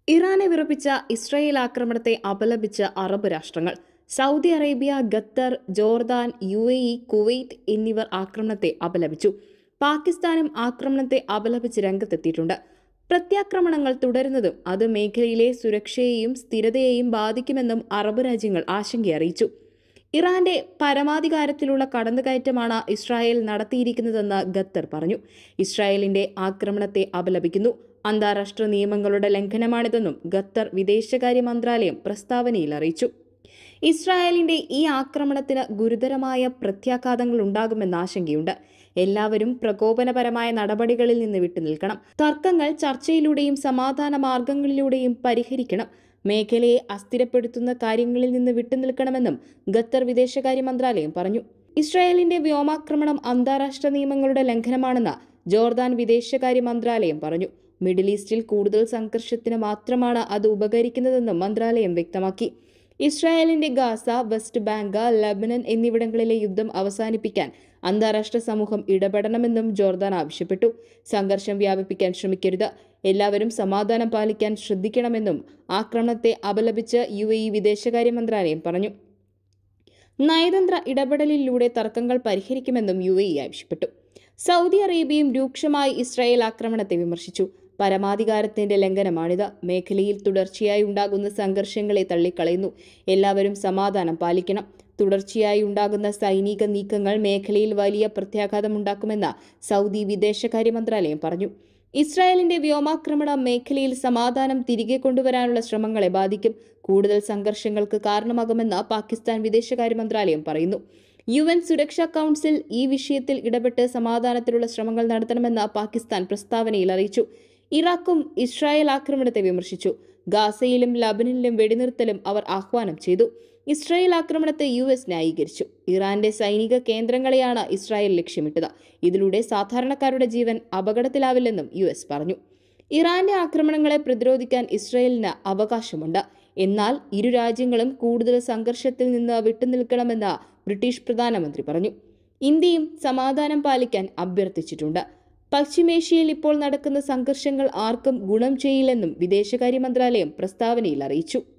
ഇറാനെ വിറപ്പിച്ച ഇസ്രായേൽ ആക്രമണത്തെ അപലപിച്ച അറബ് രാഷ്ട്രങ്ങൾ Saudi Arabia Qatar Jordan U A E Kuwait എന്നിവർ ആക്രമണത്തെ അപലപിച്ചു പാകിസ്ഥാനും ആക്രമണത്തെ അപലപിച്ച് രംഗത്തെത്തിയിട്ടുണ്ട് പ്രത്യാക്രമണങ്ങൾ തുടരുന്നതും അത് മേഖലയിലെ സുരക്ഷയെയും സ്ഥിരതയെയും ബാധിക്കുമെന്നും അറബ് രാജ്യങ്ങൾ ആശങ്കയറിയിച്ചു ഇറാന്റെ പരമാധികാരത്തിലുള്ള കടന്നുകയറ്റമാണ് ഇസ്രായേൽ നടത്തിയിരിക്കുന്നതെന്ന് ഖത്തർ പറഞ്ഞു ഇസ്രായേലിന്റെ ആക്രമണത്തെ അപലപിക്കുന്നു അന്താരാഷ്ട്ര നിയമങ്ങളുടെ ലംഘനമാണിതെന്നും ഖത്തർ വിദേശകാര്യ മന്ത്രാലയം പ്രസ്താവനയിൽ അറിയിച്ചു ഇസ്രായേലിന്റെ ഈ ആക്രമണത്തിന് ഗുരുതരമായ പ്രത്യാഘാതങ്ങൾ ഉണ്ടാകുമെന്ന ആശങ്കയുണ്ട് എല്ലാവരും പ്രകോപനപരമായ നടപടികളിൽ നിന്ന് വിട്ടുനിൽക്കണം തർക്കങ്ങൾ ചർച്ചയിലൂടെയും സമാധാന മാർഗങ്ങളിലൂടെയും പരിഹരിക്കണം മേഖലയെ അസ്ഥിരപ്പെടുത്തുന്ന കാര്യങ്ങളിൽ നിന്ന് വിട്ടുനിൽക്കണമെന്നും ഖത്തർ വിദേശകാര്യ മന്ത്രാലയം പറഞ്ഞു ഇസ്രായേലിന്റെ വ്യോമാക്രമണം അന്താരാഷ്ട്ര നിയമങ്ങളുടെ ലംഘനമാണെന്ന് ജോർദാൻ വിദേശകാര്യ മന്ത്രാലയം പറഞ്ഞു മിഡിൽ ഈസ്റ്റിൽ കൂടുതൽ സംഘർഷത്തിന് മാത്രമാണ് അത് ഉപകരിക്കുന്നതെന്നും മന്ത്രാലയം വ്യക്തമാക്കി ഇസ്രായേലിന്റെ ഗാസ വെസ്റ്റ് ബാങ്ക് ലബനൻ എന്നിവിടങ്ങളിലെ യുദ്ധം അവസാനിപ്പിക്കാൻ അന്താരാഷ്ട്ര സമൂഹം ഇടപെടണമെന്നും ജോർദാൻ ആവശ്യപ്പെട്ടു സംഘർഷം വ്യാപിപ്പിക്കാൻ ശ്രമിക്കരുത് എല്ലാവരും സമാധാനം പാലിക്കാൻ ശ്രദ്ധിക്കണമെന്നും ആക്രമണത്തെ അപലപിച്ച് യു എ ഇ വിദേശകാര്യ മന്ത്രാലയം പറഞ്ഞു നയതന്ത്ര ഇടപെടലിലൂടെ തർക്കങ്ങൾ പരിഹരിക്കുമെന്നും യു എ ഇ ആവശ്യപ്പെട്ടു സൗദി അറേബ്യയും രൂക്ഷമായി ഇസ്രായേൽ ആക്രമണത്തെ വിമർശിച്ചു പരമാധികാരത്തിന്റെ ലംഘനമാണിത് മേഖലയിൽ തുടർച്ചയായി ഉണ്ടാകുന്ന സംഘർഷങ്ങളെ തള്ളിക്കളയുന്നു എല്ലാവരും സമാധാനം പാലിക്കണം തുടർച്ചയായി ഉണ്ടാകുന്ന സൈനിക നീക്കങ്ങൾ മേഖലയിൽ വലിയ പ്രത്യാഘാതമുണ്ടാക്കുമെന്ന് സൗദി വിദേശകാര്യ മന്ത്രാലയം പറഞ്ഞു ഇസ്രായേലിന്റെ വ്യോമാക്രമണം മേഖലയിൽ സമാധാനം തിരികെ കൊണ്ടുവരാനുള്ള ശ്രമങ്ങളെ ബാധിക്കും കൂടുതൽ സംഘർഷങ്ങൾക്ക് കാരണമാകുമെന്ന് പാകിസ്ഥാൻ വിദേശകാര്യ മന്ത്രാലയം പറയുന്നു യു എൻ സുരക്ഷാ കൗൺസിൽ ഈ വിഷയത്തിൽ ഇടപെട്ട് സമാധാനത്തിലുള്ള ശ്രമങ്ങൾ നടത്തണമെന്ന് പാകിസ്ഥാൻ പ്രസ്താവനയിൽ അറിയിച്ചു ഇറാഖും ഇസ്രായേൽ ആക്രമണത്തെ വിമർശിച്ചു ഗാസയിലും ലബനനിലും വെടിനിർത്തലും അവർ ആഹ്വാനം ചെയ്തു ഇസ്രായേൽ ആക്രമണത്തെ യു എസ് ന്യായീകരിച്ചു ഇറാന്റെ സൈനിക കേന്ദ്രങ്ങളെയാണ് ഇസ്രായേൽ ലക്ഷ്യമിട്ടത് ഇതിലൂടെ സാധാരണക്കാരുടെ ജീവൻ അപകടത്തിലാവില്ലെന്നും യു എസ് പറഞ്ഞു ഇറാന്റെ ആക്രമണങ്ങളെ പ്രതിരോധിക്കാൻ ഇസ്രായേലിന് അവകാശമുണ്ട് എന്നാൽ ഇരു രാജ്യങ്ങളും കൂടുതൽ സംഘർഷത്തിൽ നിന്ന് വിട്ടുനിൽക്കണമെന്ന് ബ്രിട്ടീഷ് പ്രധാനമന്ത്രി പറഞ്ഞു ഇന്ത്യയും സമാധാനം പാലിക്കാൻ അഭ്യർത്ഥിച്ചിട്ടുണ്ട് പശ്ചിമേഷ്യയിൽ ഇപ്പോൾ നടക്കുന്ന സംഘർഷങ്ങൾ ആർക്കും ഗുണം ചെയ്യില്ലെന്നും വിദേശകാര്യ മന്ത്രാലയം പ്രസ്താവനയിൽ അറിയിച്ചു